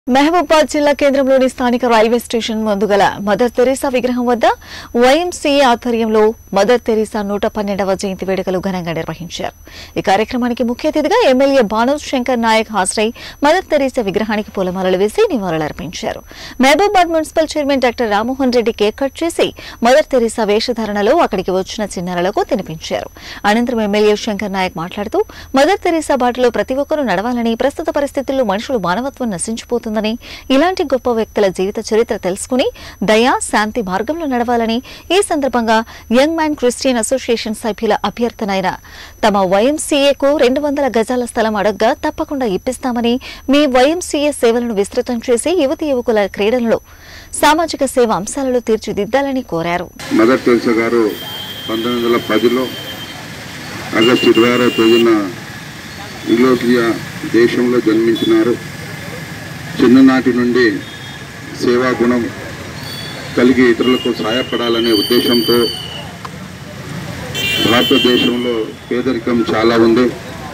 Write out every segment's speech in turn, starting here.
మహబూబాబాద్ జిల్లా కేంద్రంలోని స్థానిక రైల్వే స్టేషన్ ముందుగల మదర్ తెరీసా విగ్రహం వద్ద వైఎంసీఏ ఆధ్వర్యంలో మదర్ తెరీసా నూట పన్నెండవ జయంతి వేడుకలు ఘనంగా నిర్వహించారు ఈ కార్యక్రమానికి ముఖ్య అతిథిగా ఎమ్మెల్యే బాను శంకర్ నాయక్ హాజరై మదర్ తెరీసా విగ్రహానికి పూలమాలలు వేసి నివాళులర్పించారు Mahabubabad municipal chairman doctor Rammohan Reddy cake cut చేసి మదర్ తెరీసా వేషధారణలో అక్కడికి వచ్చిన చిన్నారులకు తినిపించారు అనంతరం ఎమ్మెల్యే శంకర్ నాయక్ మాట్లాడుతూ మదర్ తెరీసా బాటలో ప్రతి ఒక్కరూ నడవాలని ప్రస్తుత పరిస్థితుల్లో మనుషులు మానవత్వం నశించిపోతుందని ఇలాంటి గొప్ప వ్యక్తుల జీవిత చరిత్ర తెలుసుకుని దయ శాంతి మార్గంలో నడవాలని ఈ సందర్భంగా యంగ్ మ్యాన్ క్రిస్టియన్ అసోసియేషన్ సభ్యుల అభ్యర్థన అయిన తమ వైఎంసీఏకు రెండు వందల గజాల స్థలం అడగ్గా తప్పకుండా ఇప్పిస్తామని మీ వైఎంసీఏ సేవలను విస్తృతం చేసి యువతి యువకుల క్రీడలలో సామాజిక సేవ అంశాలలో తీర్చిదిద్దాలని కోరారు మదర్ తెరిసా గారు పంతొమ్మిది వందల పదిలో ఆగస్టు ఇరవై ఆరో తేదీన ఇంగ్లోసియా దేశంలో జన్మించినారు చిన్ననాటి నుండి సేవా గుణం కలిగి ఇతరులకు సహాయపడాలనే ఉద్దేశంతో భారతదేశంలో పేదరికం చాలా ఉంది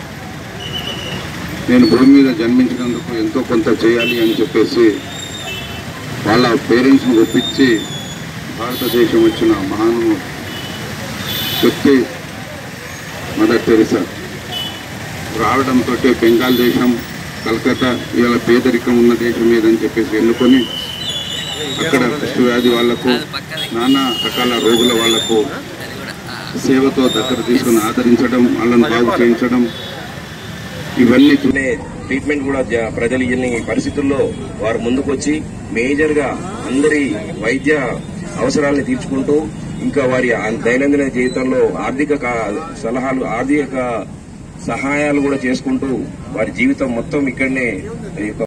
నేను భూమి మీద జన్మించినందుకు ఎంతో కొంత చేయాలి అని చెప్పేసి వాళ్ళ పేరెంట్స్ని ఒప్పించి భారతదేశం వచ్చిన మహాను వ్యక్తి మదర్ తెరిసా రావడంతో బెంగాల్ దేశం కలకత్తా ఇవాళ పేదరికం ఉన్న దేశం ఏదని చెప్పేసి ఎన్నుకొని అక్కడ కుష్టు వ్యాధి వాళ్లకు నానా రకాల రోగుల వాళ్లకు సేవతో దగ్గర తీసుకుని ఆదరించడం వాళ్ళని బాగు చేయించడం ఇవన్నీ చూ- అనే ట్రీట్మెంట్ కూడా జ- ప్రజలు ఇన్ని పరిస్థితుల్లో వారు ముందుకొచ్చి మేజర్ గా అందరి వైద్య అవసరాలను తీర్చుకుంటూ ఇంకా వారి ఆ దైనందిన జీవితంలో ఆర్థిక కా- సలహాలు ఆర్థిక సహాయాలు కూడా చేసుకుంటూ వారి జీవితం మొత్తం ఇక్కడనే ఈ యొక్క